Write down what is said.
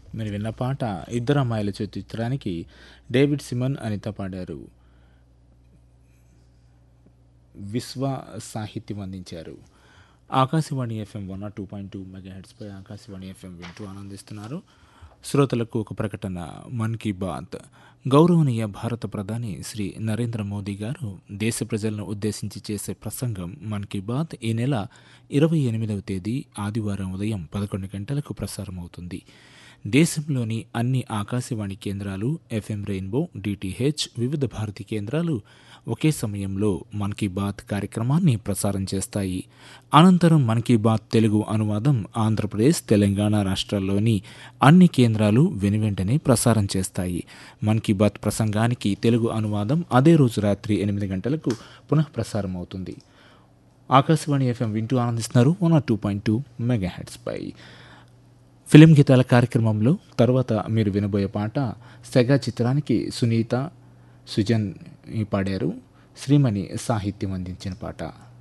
మీరు విన్న పాట ఇద్దరు అమ్మాయిల చిత్రానికి డేవిడ్ సిమన్ అనిత పాడారు విశ్వ సాహిత్యం అందించారు Akashvani FM one two point two mega హెడ్స్పై ఆకాశవాణి ఎఫ్ఎం వింటూ ఆనందిస్తున్నారు శ్రోతలకు ఒక ప్రకటన మన్ కీ బాత్ గౌరవనీయ భారత ప్రధాని శ్రీ నరేంద్ర మోదీ గారు దేశ ప్రజలను ఉద్దేశించి చేసే ప్రసంగం మన్ కీ బాత్ ఈ నెల ఇరవై ఎనిమిదవ తేదీ ఆదివారం ఉదయం పదకొండు గంటలకు ప్రసారమవుతుంది దేశంలోని అన్ని ఆకాశవాణి కేంద్రాలు ఎఫ్ఎం రెయిన్బో డిటిహెచ్ వివిధ భారతి కేంద్రాలు ఒకే సమయంలో మన్ కీ బాత్ కార్యక్రమాన్ని ప్రసారం చేస్తాయి అనంతరం మన్ కీ బాత్ తెలుగు అనువాదం ఆంధ్రప్రదేశ్ తెలంగాణ రాష్ట్రాల్లోని అన్ని కేంద్రాలు వెనువెంటనే ప్రసారం చేస్తాయి మన్ కీ బాత్ ప్రసంగానికి తెలుగు అనువాదం అదే రోజు రాత్రి ఎనిమిది గంటలకు పునః ప్రసారం అవుతుంది ఆకాశవాణి ఎఫ్ఎం వింటూ ఆనందిస్తున్నారు one two point two mega హెడ్స్పై ఫిలిం గీతాల కార్యక్రమంలో తర్వాత మీరు వినబోయే పాట సెగా చిత్రానికి సునీత సుజన్ పాడారు శ్రీమణి సాహిత్యం అందించిన పాట